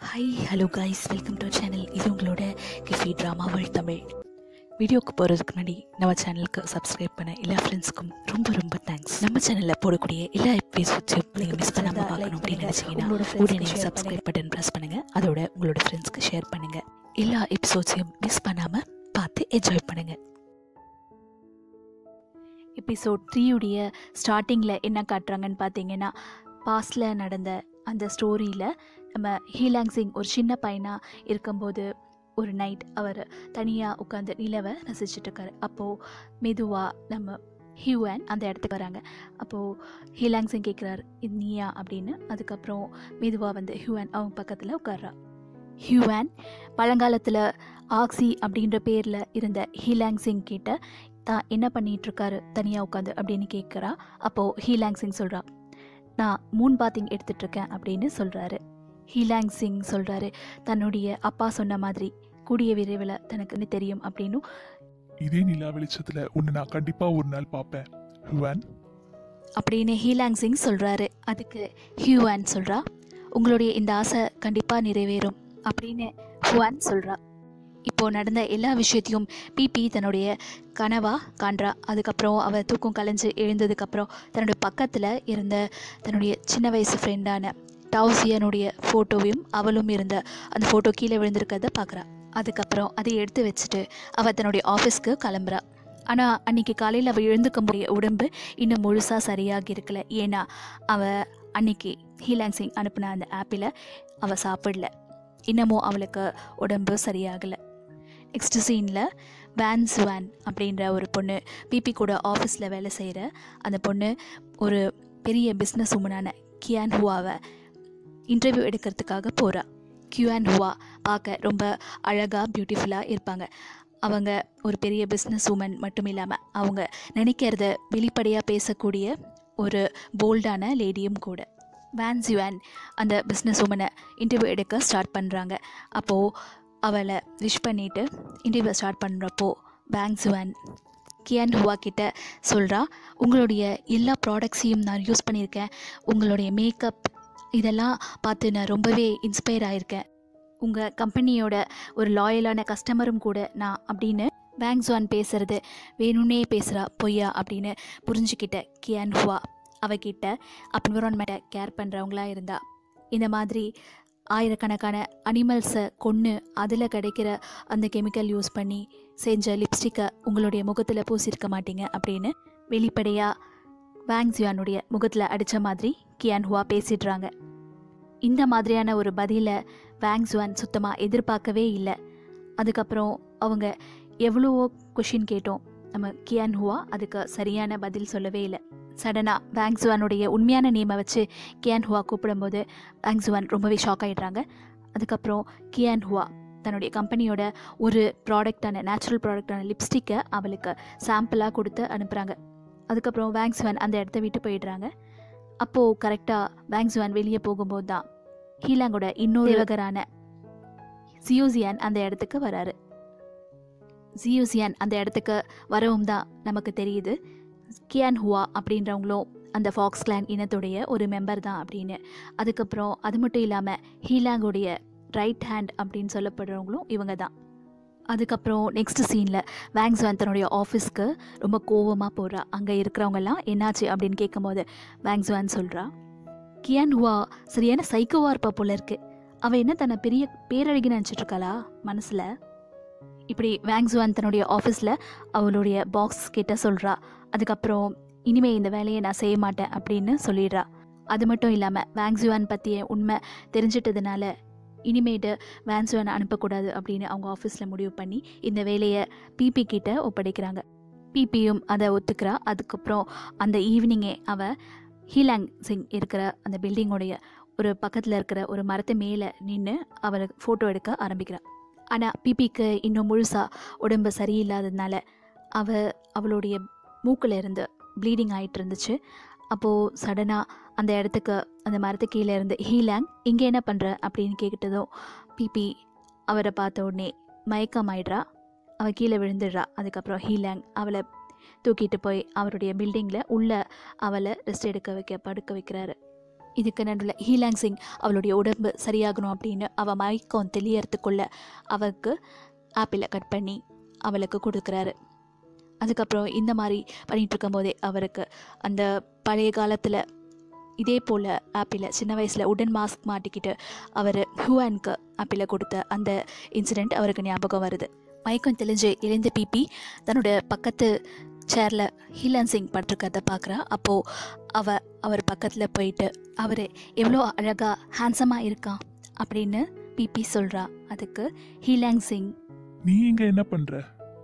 hi hello guys welcome to channel இது உங்களோட கிஃபி drama வழி தமிழ் வீடியோக்கு போகிறதுக்கு முன்னாடி நம்ம சேனலுக்கு சப்ஸ்கிரைப் பண்ண எல்லா ஃப்ரெண்ட்ஸ்க்கும் ரொம்ப ரொம்ப தேங்க்ஸ் நம்ம சேனலில் போடக்கூடிய எல்லா எபிசோட்ஸையும் நீங்கள் மிஸ் பண்ணாமல் பார்க்கணும் அப்படின்னு நினச்சிங்கன்னா உடனே சப்ஸ்கிரைப் பட்டன் ப்ரெஸ் பண்ணுங்கள் அதோட உங்களோட ஃப்ரெண்ட்ஸ்க்கு ஷேர் பண்ணுங்கள் எல்லா எபிசோட்ஸையும் மிஸ் பண்ணாமல் பார்த்து என்ஜாய் பண்ணுங்கள் எபிசோட் த்ரீயுடைய ஸ்டார்டிங்கில் என்ன காட்டுறாங்கன்னு பார்த்தீங்கன்னா பாஸ்டில் நடந்த அந்த ஸ்டோரியில் நம்ம ஹீலாங் சிங் ஒரு சின்ன பையனாக இருக்கும்போது ஒரு நைட் அவர் தனியாக உட்காந்து நிலவை ரசிச்சுட்டு இருக்காரு அப்போது மெதுவாக நம்ம ஹியூவன் அந்த இடத்துக்கு வராங்க அப்போது ஹீலாங் சிங் கேட்குறாரு இது நீயா அப்படின்னு அதுக்கப்புறம் மெதுவாக வந்து ஹியூவன் அவங்க பக்கத்தில் உட்கார்றா ஹியூவன் பழங்காலத்தில் ஆக்சி அப்படின்ற பேரில் இருந்த ஹீலாங் சிங் கிட்ட தான் என்ன பண்ணிட்டு இருக்காரு தனியாக உட்காந்து அப்படின்னு கேட்குறா அப்போது ஹீலாங் சிங் சொல்கிறா நான் மூன் பாத்திங் எடுத்துட்டு இருக்கேன் அப்படின்னு சொல்கிறாரு ஹீலாங் சிங் சொல்கிறாரு தன்னுடைய அப்பா சொன்ன மாதிரி கூடிய விரைவில் தனக்குன்னு தெரியும் அப்படின்னும் இதே நிலா வெளிச்சத்துல உன்னை நான் கண்டிப்பா ஒரு நாள் பார்ப்பேன் ஹுவான் அப்படின்னு ஹீலாங் சிங் சொல்கிறாரு அதுக்கு ஹியூவான் சொல்கிறா உங்களுடைய இந்த ஆசை கண்டிப்பாக நிறைவேறும் அப்படின்னு ஹுவான் சொல்கிறா இப்போ நடந்த எல்லா விஷயத்தையும் பிபி தன்னுடைய கனவா காண்றா அதுக்கப்புறம் அவள் தூக்கம் கலைஞ்சு எழுந்ததுக்கப்புறம் தன்னுடைய பக்கத்தில் இருந்த தன்னுடைய சின்ன வயசு ஃப்ரெண்டான டவுசியனுடைய ஃபோட்டோவையும் அவளும் இருந்த அந்த ஃபோட்டோ கீழே விழுந்திருக்கிறத பார்க்குறா அதுக்கப்புறம் அதை எடுத்து வச்சுட்டு அவள் தன்னுடைய ஆஃபீஸ்க்கு கிளம்புறா ஆனால் அன்னைக்கு காலையில் அவள் எழுந்துக்கக்கூடிய உடம்பு இன்னும் முழுசாக சரியாகி இருக்கல ஏன்னா அவள் அன்னைக்கு ஹீலாங் சிங் அனுப்பின அந்த ஆப்பில் அவள் சாப்பிடல இன்னமும் அவளுக்கு உடம்பு சரியாகலை நெக்ஸ்ட் சீனில் வேன்ஸ் வேன் அப்படின்ற ஒரு பொண்ணு பிபி கூட ஆஃபீஸில் வேலை செய்கிற அந்த பொண்ணு ஒரு பெரிய பிஸ்னஸ் உமனான கியான் ஹுவாவை இன்டர்வியூ எடுக்கிறதுக்காக போகிறா கியூஆன் ஹுவா பார்க்க ரொம்ப அழகாக பியூட்டிஃபுல்லாக இருப்பாங்க அவங்க ஒரு பெரிய பிஸ்னஸ் உமன் மட்டும் இல்லாமல் அவங்க நினைக்கிறத வெளிப்படையாக பேசக்கூடிய ஒரு போல்டான லேடியும் கூட வேன் ஜிவான் அந்த பிஸ்னஸ் உமனை இன்டர்வியூ எடுக்க ஸ்டார்ட் பண்ணுறாங்க அப்போது அவளை விஷ் பண்ணிவிட்டு இன்டர்வியூ ஸ்டார்ட் பண்ணுறப்போ பேங் ஜுவான் கியான் ஹுவா கிட்ட சொல்கிறா உங்களுடைய எல்லா ப்ராடக்ட்ஸையும் நான் யூஸ் பண்ணியிருக்கேன் உங்களுடைய மேக்கப் இதெல்லாம் பார்த்து நான் ரொம்பவே இன்ஸ்பயர் ஆயிருக்கேன் உங்கள் கம்பெனியோட ஒரு லாயலான கஸ்டமரும் கூட நான் அப்படின்னு பேங்க் ஜுவான் பேசுறது வேணும்னே பேசுகிறா பொய்யா அப்படின்னு புரிஞ்சுக்கிட்ட கியான் ஹுவா அவகிட்ட என்விரான்மெண்ட்டை கேர் பண்ணுறவங்களா இருந்தா இந்த மாதிரி ஆயிரக்கணக்கான அனிமல்ஸை கொன்று அதில் கிடைக்கிற அந்த கெமிக்கல் யூஸ் பண்ணி செஞ்ச லிப்ஸ்டிக்கை உங்களுடைய முகத்தில் பூசியிருக்க மாட்டீங்க அப்படின்னு வெளிப்படையாக வேங் ஜியானுடைய முகத்தில் அடித்த மாதிரி கியான் ஹுவா பேசிடுறாங்க இந்த மாதிரியான ஒரு பதிலை வேங் ஜுவான் சுத்தமாக எதிர்பார்க்கவே இல்லை அதுக்கப்புறம் அவங்க எவ்வளவோ கொஷின் கேட்டோம் நம்ம கியான் ஹுவா அதுக்கு சரியான பதில் சொல்லவே இல்லை சடனாக வேங் ஜுவானுடைய உண்மையான நேமை வச்சு கியான் ஹுவா கூப்பிடும்போது வேங் ஜுவான் ரொம்பவே ஷாக் ஆகிடுறாங்க அதுக்கப்புறம் கியான் ஹுவா தன்னுடைய கம்பெனியோட ஒரு ப்ராடக்டான நேச்சுரல் ப்ராடக்டான லிப்ஸ்டிக்கை அவளுக்கு சாம்பிளாக கொடுத்து அனுப்புகிறாங்க அதுக்கப்புறம் வேங்ஸ்வான் அந்த இடத்த விட்டு போயிடுறாங்க அப்போது கரெக்டாக வேங்ஸ்வான் வெளியே போகும்போது தான் ஹீலாங்கோட இன்னொரு இவகரான ஜியோசியான் அந்த இடத்துக்கு வராரு ஜியோசியான் அந்த இடத்துக்கு வரவும் தான் நமக்கு தெரியுது கியான் ஹுவா அப்படின்றவங்களும் அந்த ஃபாக்ஸ் கிளான் இனத்துடைய ஒரு மெம்பர் தான் அப்படின்னு அதுக்கப்புறம் அது மட்டும் இல்லாமல் ஹீலாங்குடைய ரைட் ஹேண்ட் அப்படின்னு சொல்லப்படுறவங்களும் இவங்க தான் அதுக்கப்புறம் நெக்ஸ்ட் சீனில் வேங்ஸ்வான் தன்னுடைய ஆஃபீஸ்க்கு ரொம்ப கோவமாக போகிறா அங்கே இருக்கிறவங்கெல்லாம் என்னாச்சு அப்படின்னு கேட்கும்போது வேங்ஸ்வான் சொல்கிறா கியான் ஹுவா சரியான சைக்கோவாக இருப்பா போல இருக்கு அவள் என்ன தன்னை பெரிய பேரழகி நினச்சிட்டு இருக்காளா மனசில் இப்படி வேங்ஸ்வான் தன்னுடைய ஆஃபீஸில் அவளுடைய பாக்ஸ் கிட்ட சொல்கிறா அதுக்கப்புறம் இனிமே இந்த வேலையை நான் செய்ய மாட்டேன் அப்படின்னு சொல்லிடுறா அது மட்டும் இல்லாமல் வேங்ஸ்வான் பற்றிய உண்மை தெரிஞ்சிட்டதுனால இனிமேட்டு வேன்ஸ்வான் அனுப்பக்கூடாது அப்படின்னு அவங்க ஆஃபீஸில் முடிவு பண்ணி இந்த வேலையை பிபி கிட்ட ஒப்படைக்கிறாங்க பிபியும் அதை ஒத்துக்கிறா அதுக்கப்புறம் அந்த ஈவினிங்கே அவள் ஹீலாங் சிங் இருக்கிற அந்த பில்டிங்கோடைய ஒரு பக்கத்தில் இருக்கிற ஒரு மரத்து மேலே நின்று அவளை ஃபோட்டோ எடுக்க ஆரம்பிக்கிறாள் ஆனால் பிபிக்கு இன்னும் முழுசாக உடம்பு சரியில்லாததுனால அவ அவளுடைய மூக்கில் இருந்து ப்ளீடிங் ஆகிட்டு இருந்துச்சு அப்போது சடனாக அந்த இடத்துக்கு அந்த மரத்து கீழே இருந்து ஹீலாங் இங்கே என்ன பண்ணுற அப்படின்னு கேட்டதும் பிபி அவரை பார்த்த உடனே மயக்கம் ஆயிடுறா அவள் கீழே விழுந்துடுறா அதுக்கப்புறம் ஹீலாங் அவளை தூக்கிட்டு போய் அவருடைய பில்டிங்கில் உள்ள அவளை ரெஸ்ட் எடுக்க வைக்க படுக்க வைக்கிறாரு இதுக்கு நடுவில் ஹீலாங் சிங் அவளுடைய உடம்பு சரியாகணும் அப்படின்னு அவள் மயக்கம் தெளியறதுக்குள்ள அவருக்கு ஆப்பிளை கட் பண்ணி அவளுக்கு கொடுக்குறாரு அதுக்கப்புறம் இந்த மாதிரி பண்ணிகிட்டு இருக்கும்போதே அவருக்கு அந்த பழைய காலத்தில் இதே போல் ஆப்பிளை சின்ன வயசில் உடன் மாஸ்க் மாட்டிக்கிட்டு அவர் ஹூவானுக்கு ஆப்பிளை கொடுத்த அந்த இன்சிடெண்ட் அவருக்கு ஞாபகம் வருது மயக்கம் தெளிஞ்சு இளைந்த பிபி தன்னோட பக்கத்து சேரில் ஹீலான் சிங் பட்டிருக்கிறத பார்க்குறா அப்போது அவ அவர் பக்கத்தில் போயிட்டு அவர் எவ்வளோ அழகாக ஹேண்ட்ஸமாக இருக்கான் அப்படின்னு பிபி சொல்கிறா அதுக்கு ஹீலாங் சிங் நீ இங்க என்ன பண்ற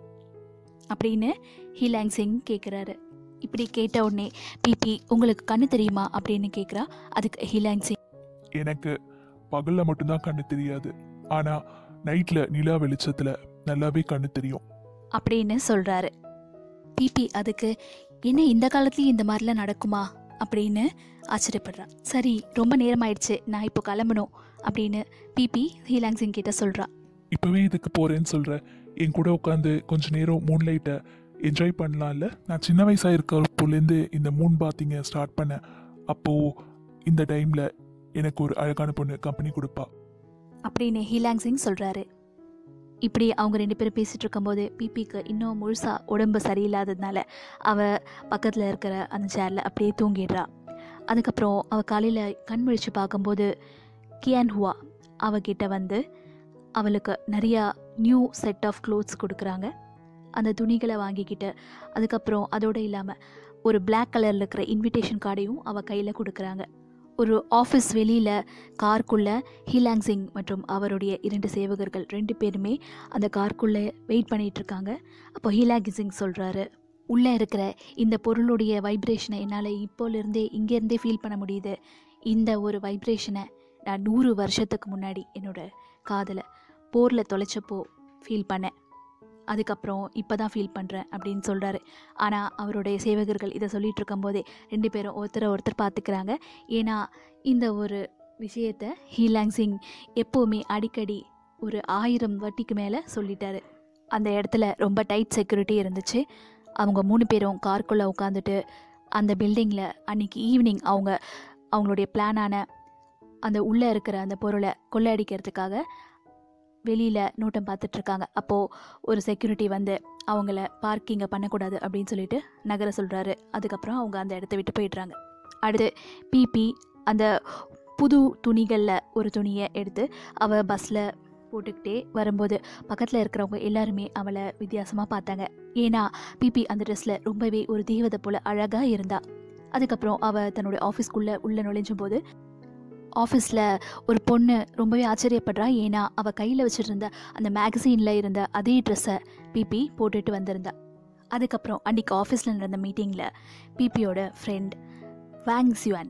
அப்படின்னு ஹீலாங் சிங் கேட்குறாரு இப்படி கேட்ட உடனே பிபி உங்களுக்கு கண்ணு தெரியுமா அப்படின்னு கேட்குறா அதுக்கு ஹீலாங் சிங் எனக்கு பகல்ல மட்டும்தான் கண்ணு தெரியாது ஆனா நைட்ல நிலா வெளிச்சத்துல நல்லாவே கண்ணு தெரியும் அப்படின்னு சொல்கிறாரு பிபி அதுக்கு என்ன இந்த காலத்துலேயும் இந்த மாதிரிலாம் நடக்குமா அப்படின்னு ஆச்சரியப்படுறான் சரி ரொம்ப நேரம் ஆயிடுச்சு நான் இப்போ கிளம்பணும் அப்படின்னு பிபி ஹீலாங் சிங் கிட்ட சொல்கிறா இப்பவே இதுக்கு போறேன்னு சொல்ற என் கூட உட்காந்து கொஞ்ச நேரம் மூன் லைட்டை என்ஜாய் பண்ணலாம்ல நான் சின்ன வயசா இருக்கிறப்போலேருந்து இந்த மூன் பாத்திங்க ஸ்டார்ட் பண்ணேன் அப்போ இந்த டைம்ல எனக்கு ஒரு அழகான பொண்ணு கம்பெனி கொடுப்பா அப்படின்னு ஹீலாங் சிங் சொல்கிறாரு இப்படி அவங்க ரெண்டு பேரும் பேசிகிட்டு இருக்கும்போது பிபிக்கு இன்னும் முழுசாக உடம்பு சரியில்லாததுனால அவ பக்கத்தில் இருக்கிற அந்த சேரில் அப்படியே தூங்கிடுறா அதுக்கப்புறம் அவள் காலையில் கண் முழிச்சு பார்க்கும்போது கியான் ஹுவா அவகிட்ட வந்து அவளுக்கு நிறையா நியூ செட் ஆஃப் க்ளோத்ஸ் கொடுக்குறாங்க அந்த துணிகளை வாங்கிக்கிட்டு அதுக்கப்புறம் அதோடு இல்லாமல் ஒரு Black கலரில் இருக்கிற இன்விடேஷன் கார்டையும் அவள் கையில் கொடுக்குறாங்க ஒரு ஆஃபீஸ் வெளியில் கார்க்குள்ளே ஹீலாங் சிங் மற்றும் அவருடைய இரண்டு சேவகர்கள் ரெண்டு பேருமே அந்த கார்க்குள்ளே வெயிட் பண்ணிட்டு இருக்காங்க அப்போ ஹீலாங் சிங் சொல்கிறாரு உள்ளே இருக்கிற இந்த பொருளுடைய வைப்ரேஷனை என்னால் இப்போலேருந்தே இங்கேருந்தே ஃபீல் பண்ண முடியுது இந்த ஒரு வைப்ரேஷனை நான் நூறு வருஷத்துக்கு முன்னாடி என்னோட காதலை போரில் தொலைச்சப்போ ஃபீல் பண்ணேன் அதுக்கப்புறம் இப்போ தான் ஃபீல் பண்ணுறேன் அப்படின்னு சொல்கிறாரு ஆனால் அவருடைய சேவகர்கள் இதை சொல்லிட்டு இருக்கும்போதே ரெண்டு பேரும் ஒருத்தரை ஒருத்தர் பார்த்துக்கிறாங்க ஏன்னா இந்த ஒரு விஷயத்தை ஹீலாங் சிங் எப்போவுமே அடிக்கடி ஒரு ஆயிரம் வட்டிக்கு மேலே சொல்லிட்டாரு அந்த இடத்துல ரொம்ப டைட் செக்யூரிட்டி இருந்துச்சு அவங்க மூணு பேரும் கார்க்குள்ளே உட்காந்துட்டு அந்த பில்டிங்கில் அன்னைக்கு ஈவினிங் அவங்க அவங்களுடைய பிளானான அந்த உள்ளே இருக்கிற அந்த பொருளை கொள்ளையடிக்கிறதுக்காக வெளியில் நோட்டம் பார்த்துட்ருக்காங்க அப்போது ஒரு செக்யூரிட்டி வந்து அவங்கள பார்க்கிங்கை பண்ணக்கூடாது அப்படின்னு சொல்லிட்டு நகர சொல்கிறாரு அதுக்கப்புறம் அவங்க அந்த இடத்த விட்டு போயிடுறாங்க அடுத்து பிபி அந்த புது துணிகளில் ஒரு துணியை எடுத்து அவள் பஸ்ஸில் போட்டுக்கிட்டே வரும்போது பக்கத்தில் இருக்கிறவங்க எல்லாருமே அவளை வித்தியாசமாக பார்த்தாங்க ஏன்னா பிபி அந்த ட்ரெஸ்ஸில் ரொம்பவே ஒரு தெய்வதை போல் அழகாக இருந்தா அதுக்கப்புறம் அவள் தன்னுடைய ஆஃபீஸ்க்குள்ளே உள்ளே நுழைஞ்சும் போது ஆஃபீஸில் ஒரு பொண்ணு ரொம்பவே ஆச்சரியப்படுறா ஏன்னா அவள் கையில் வச்சுருந்த அந்த மேகசீனில் இருந்த அதே ட்ரெஸ்ஸை பிபி போட்டுட்டு வந்திருந்தா அதுக்கப்புறம் அன்றைக்கி ஆஃபீஸில் நடந்த மீட்டிங்கில் பிபியோட ஃப்ரெண்ட் வாங் சியூன்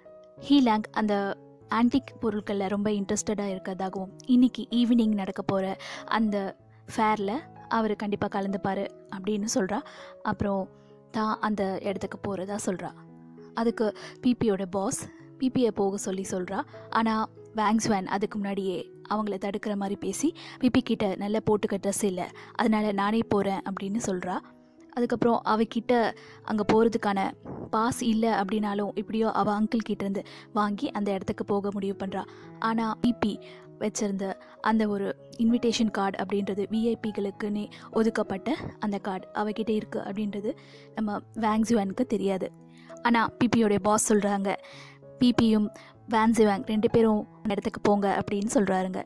ஹீலாங் அந்த ஆன்டிக் பொருட்களில் ரொம்ப இன்ட்ரெஸ்டடாக இருக்கிறதாகவும் இன்னைக்கு ஈவினிங் நடக்க போகிற அந்த ஃபேரில் அவர் கண்டிப்பாக கலந்துப்பார் அப்படின்னு சொல்கிறா அப்புறம் தான் அந்த இடத்துக்கு போகிறதா சொல்கிறா அதுக்கு பிபியோட பாஸ் பிபியை போக சொல்லி சொல்கிறா ஆனால் வேங்ஸ்வேன் அதுக்கு முன்னாடியே அவங்கள தடுக்கிற மாதிரி பேசி பிபி கிட்ட நல்ல போட்டுக்க ட்ரெஸ் இல்லை அதனால நானே போகிறேன் அப்படின்னு சொல்கிறா அதுக்கப்புறம் அவகிட்ட அங்கே போகிறதுக்கான பாஸ் இல்லை அப்படின்னாலும் இப்படியோ அவள் அங்கிள் கிட்டேருந்து வாங்கி அந்த இடத்துக்கு போக முடிவு பண்ணுறா ஆனால் பிபி வச்சிருந்த அந்த ஒரு இன்விடேஷன் கார்டு அப்படின்றது விஐபிகளுக்குன்னே ஒதுக்கப்பட்ட அந்த கார்டு அவகிட்ட இருக்குது அப்படின்றது நம்ம வேங்ஸுவானுக்கு தெரியாது ஆனால் பிபியோடைய பாஸ் சொல்கிறாங்க பிபியும் வேன்சிவாங் ரெண்டு பேரும் அந்த இடத்துக்கு போங்க அப்படின்னு சொல்கிறாருங்க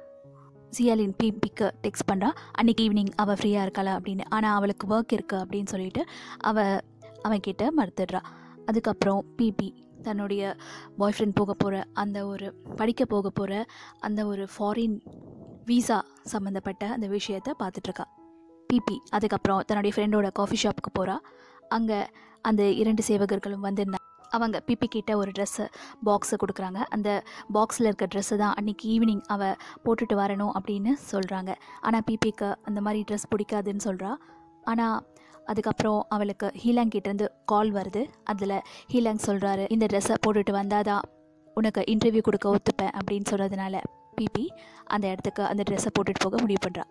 சியாலின் பிபிக்கு டெக்ஸ்ட் பண்ணுறா அன்றைக்கி ஈவினிங் அவள் ஃப்ரீயாக இருக்காளா அப்படின்னு ஆனால் அவளுக்கு ஒர்க் இருக்குது அப்படின்னு சொல்லிட்டு அவள் அவன்கிட்ட மறுத்துடுறா அதுக்கப்புறம் பிபி தன்னுடைய பாய் ஃப்ரெண்ட் போக போகிற அந்த ஒரு படிக்க போக போகிற அந்த ஒரு ஃபாரின் வீசா சம்மந்தப்பட்ட அந்த விஷயத்தை பார்த்துட்ருக்கா பிபி அதுக்கப்புறம் தன்னுடைய ஃப்ரெண்டோட காஃபி ஷாப்புக்கு போகிறா அங்கே அந்த இரண்டு சேவகர்களும் வந்திருந்தாங்க அவங்க பிபி கிட்ட ஒரு ட்ரெஸ்ஸு பாக்ஸை கொடுக்குறாங்க அந்த பாக்ஸில் இருக்க ட்ரெஸ்ஸு தான் அன்றைக்கி ஈவினிங் அவள் போட்டுட்டு வரணும் அப்படின்னு சொல்கிறாங்க ஆனால் பிபிக்கு அந்த மாதிரி ட்ரெஸ் பிடிக்காதுன்னு சொல்கிறா ஆனால் அதுக்கப்புறம் அவளுக்கு ஹீலாங் கிட்டேருந்து கால் வருது அதில் ஹீலாங் சொல்கிறாரு இந்த ட்ரெஸ்ஸை போட்டுட்டு வந்தாதான் உனக்கு இன்டர்வியூ கொடுக்க ஒத்துப்பேன் அப்படின்னு சொன்னதுனால பிபி அந்த இடத்துக்கு அந்த ட்ரெஸ்ஸை போட்டுட்டு போக முடிவு பண்ணுறா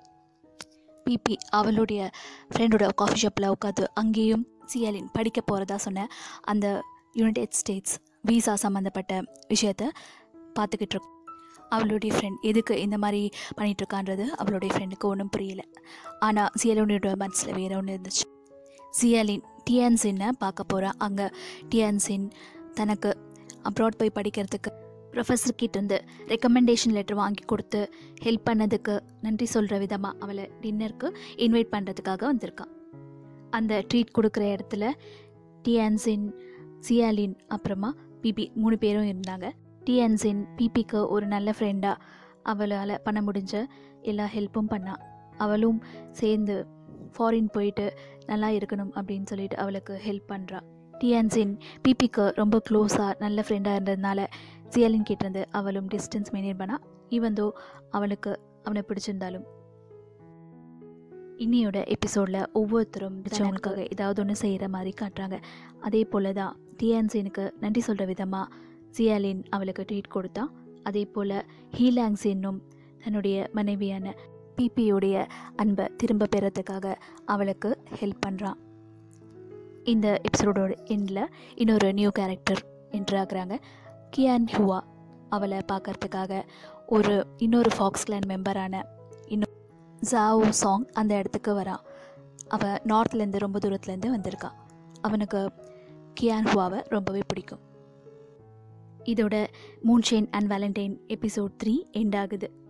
பிபி அவளுடைய ஃப்ரெண்டோட காஃபி ஷாப்பில் உட்காந்து அங்கேயும் சியாலின் படிக்க போகிறதா சொன்ன அந்த யுனைடெட் ஸ்டேட்ஸ் விசா சம்மந்தப்பட்ட விஷயத்த பார்த்துக்கிட்டு இருக்கோம் அவளுடைய ஃப்ரெண்ட் எதுக்கு இந்த மாதிரி பண்ணிட்டு இருக்கான்றது அவளுடைய ஃப்ரெண்டுக்கு ஒன்றும் புரியல ஆனால் சியலோனியோட மனசில் வேற ஒன்று இருந்துச்சு சியாலின் டியான்சின்னை பார்க்க போகிறா அங்கே டியான்சின் தனக்கு அப்ராட் போய் படிக்கிறதுக்கு ப்ரொஃபஸர் கிட்ட இருந்து ரெக்கமெண்டேஷன் லெட்டர் வாங்கி கொடுத்து ஹெல்ப் பண்ணதுக்கு நன்றி சொல்கிற விதமாக அவளை டின்னருக்கு இன்வைட் பண்ணுறதுக்காக வந்திருக்கான் அந்த ட்ரீட் கொடுக்குற இடத்துல டியான்சின் சியாலின் அப்புறமா பிபி மூணு பேரும் இருந்தாங்க டியான்சின் பிபிக்கு ஒரு நல்ல ஃப்ரெண்டாக அவளால் பண்ண முடிஞ்ச எல்லா ஹெல்ப்பும் பண்ணா அவளும் சேர்ந்து ஃபாரின் போயிட்டு நல்லா இருக்கணும் அப்படின்னு சொல்லிட்டு அவளுக்கு ஹெல்ப் பண்ணுறா டியான்சின் பிபிக்கு ரொம்ப க்ளோஸாக நல்ல ஃப்ரெண்டாக இருந்ததுனால சியாலின் கிட்டேருந்து அவளும் டிஸ்டன்ஸ் மெயின்டைன் பண்ணா ஈவந்தோ அவளுக்கு அவனை பிடிச்சிருந்தாலும் இன்னியோட எபிசோடில் ஒவ்வொருத்தரும் பிடிச்சவங்களுக்காக ஏதாவது ஒன்று செய்கிற மாதிரி காட்டுறாங்க அதே போல் தான் டியான்சினுக்கு நன்றி சொல்கிற விதமாக சியாலின் அவளுக்கு ட்ரீட் கொடுத்தா அதே போல் ஹீலாங்ஸின்னும் தன்னுடைய மனைவியான பிபியோடைய அன்பை திரும்ப பெறத்துக்காக அவளுக்கு ஹெல்ப் பண்ணுறான் இந்த எபிசோடோட எண்டில் இன்னொரு நியூ கேரக்டர் என்ட்ரு ஆகுறாங்க கியான் ஹுவா அவளை பார்க்கறதுக்காக ஒரு இன்னொரு ஃபாக்ஸ் கிளான் மெம்பரான இன்னும் ஜாவோ சாங் அந்த இடத்துக்கு வரான் அவன் நார்த்லேருந்து ரொம்ப தூரத்துலேருந்து வந்திருக்கான் அவனுக்கு கியான் ஹுவாவை ரொம்பவே பிடிக்கும் இதோட moonshine and valentine episode three end ஆகுது